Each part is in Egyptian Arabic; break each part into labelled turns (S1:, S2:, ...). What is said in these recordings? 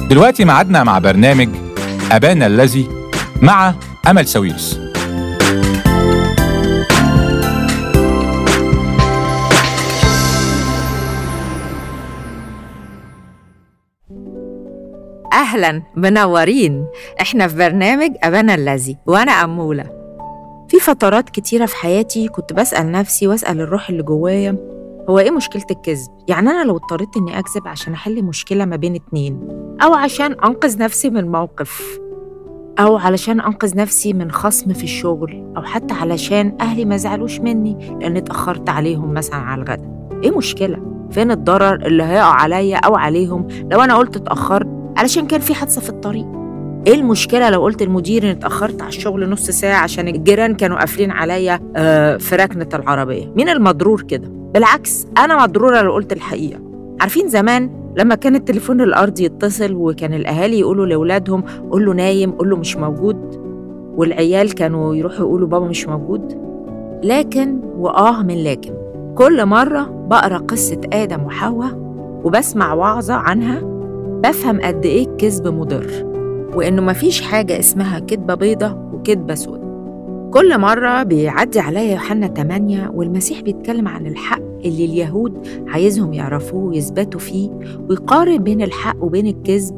S1: دلوقتي معادنا مع برنامج أبانا الذي مع أمل سويرس
S2: أهلا منورين إحنا في برنامج أبانا الذي وأنا أمولة في فترات كتيرة في حياتي كنت بسأل نفسي وأسأل الروح اللي جوايا هو إيه مشكلة الكذب؟ يعني أنا لو اضطريت إني أكذب عشان أحل مشكلة ما بين اتنين أو عشان أنقذ نفسي من موقف أو علشان أنقذ نفسي من خصم في الشغل أو حتى علشان أهلي ما زعلوش مني لأني اتأخرت عليهم مثلا على الغدا إيه مشكلة؟ فين الضرر اللي هيقع عليا أو عليهم لو أنا قلت اتأخرت علشان كان في حادثة في الطريق ايه المشكلة لو قلت المدير اني اتأخرت على الشغل نص ساعة عشان الجيران كانوا قافلين عليا آه في ركنة العربية مين المضرور كده بالعكس انا مضرورة لو قلت الحقيقة عارفين زمان لما كان التليفون الارضي يتصل وكان الاهالي يقولوا لاولادهم قول له نايم قول له مش موجود والعيال كانوا يروحوا يقولوا بابا مش موجود لكن واه من لكن كل مرة بقرا قصة آدم وحواء وبسمع وعظة عنها بفهم قد إيه الكذب مضر وإنه مفيش حاجة اسمها كدبة بيضة وكدبة سودة كل مرة بيعدي عليا يوحنا 8 والمسيح بيتكلم عن الحق اللي اليهود عايزهم يعرفوه ويثبتوا فيه ويقارن بين الحق وبين الكذب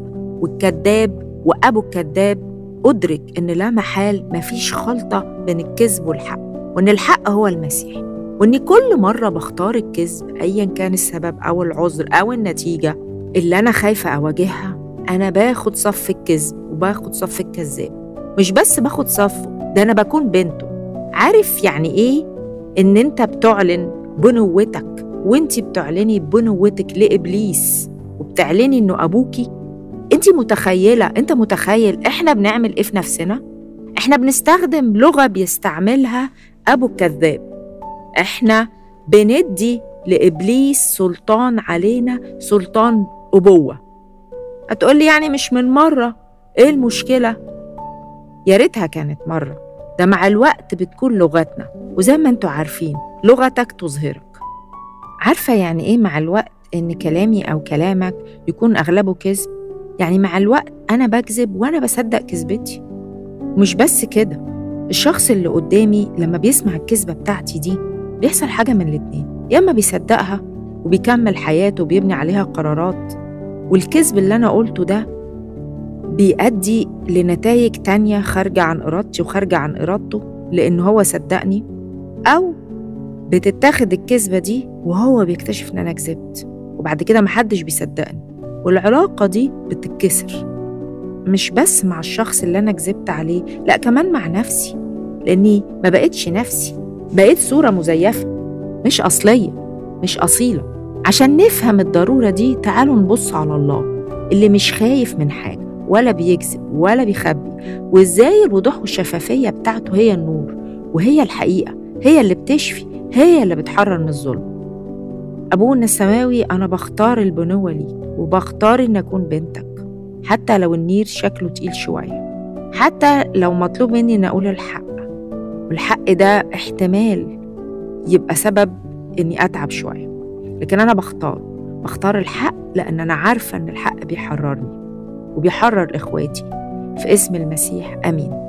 S2: والكذاب وأبو الكذاب أدرك إن لا محال مفيش خلطة بين الكذب والحق وإن الحق هو المسيح وإني كل مرة بختار الكذب أيا كان السبب أو العذر أو النتيجة اللي أنا خايفة أواجهها أنا باخد صف الكذب وباخد صف الكذاب مش بس باخد صفه ده أنا بكون بنته عارف يعني إيه إن أنت بتعلن بنوتك وأنت بتعلني بنوتك لإبليس وبتعلني إنه أبوكي أنت متخيلة أنت متخيل إحنا بنعمل إيه في نفسنا؟ إحنا بنستخدم لغة بيستعملها أبو الكذاب إحنا بندي لإبليس سلطان علينا سلطان أبوة هتقولي يعني مش من مرة إيه المشكلة؟ يا ريتها كانت مرة ده مع الوقت بتكون لغتنا وزي ما انتوا عارفين لغتك تظهرك عارفة يعني إيه مع الوقت إن كلامي أو كلامك يكون أغلبه كذب؟ يعني مع الوقت أنا بكذب وأنا بصدق كذبتي مش بس كده الشخص اللي قدامي لما بيسمع الكذبة بتاعتي دي بيحصل حاجة من الاتنين يا إما بيصدقها وبيكمل حياته وبيبني عليها قرارات والكذب اللي أنا قلته ده بيؤدي لنتائج تانية خارجة عن إرادتي وخارجة عن إرادته لأن هو صدقني أو بتتاخد الكذبة دي وهو بيكتشف إن أنا كذبت وبعد كده محدش بيصدقني والعلاقة دي بتتكسر مش بس مع الشخص اللي أنا كذبت عليه لأ كمان مع نفسي لأني ما بقتش نفسي بقيت صورة مزيفة مش أصلية مش أصيلة عشان نفهم الضرورة دي تعالوا نبص على الله اللي مش خايف من حاجة ولا بيكذب ولا بيخبي وإزاي الوضوح والشفافية بتاعته هي النور وهي الحقيقة هي اللي بتشفي هي اللي بتحرر من الظلم أبونا السماوي أنا بختار البنوة ليك وبختار إن أكون بنتك حتى لو النير شكله تقيل شوية حتى لو مطلوب مني إن أقول الحق والحق ده احتمال يبقى سبب إني أتعب شوية لكن أنا بختار بختار الحق لأن أنا عارفة إن الحق بيحررني وبيحرر إخواتي في اسم المسيح آمين